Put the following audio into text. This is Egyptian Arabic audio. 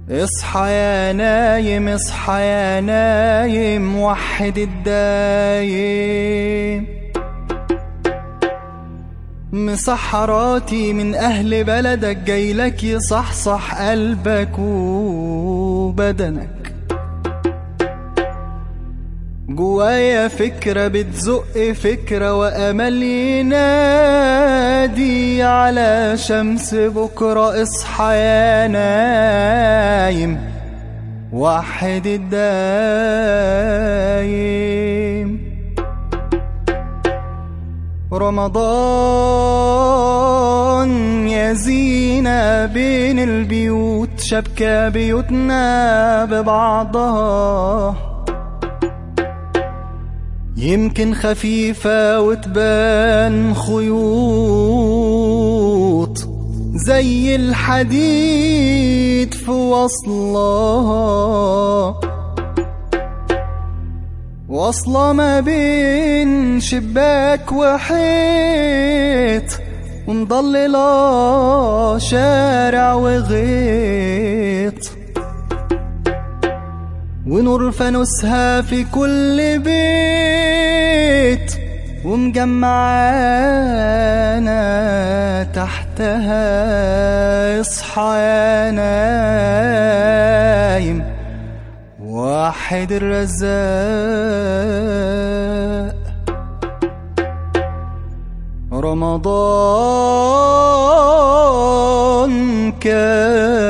اصحى يا نايم اصحى يا نايم وحد الدايم مسحراتي من أهل بلدك جايلك يصحصح قلبك وبدنك جوايا فكرة بتزق فكرة وأمل ينادي على شمس بكرة اصحى يا نايم وحد الدايم رمضان يا زينة بين البيوت شبكة بيوتنا ببعضها يمكن خفيفة وتبان خيوط زي الحديد في وصلها واصلة ما بين شباك وحيط ومضللة شارع وغيط ونور فانوسها في كل بيت ومجمعانا تحتها اصحى يا نايم واحد الرزاق رمضان كان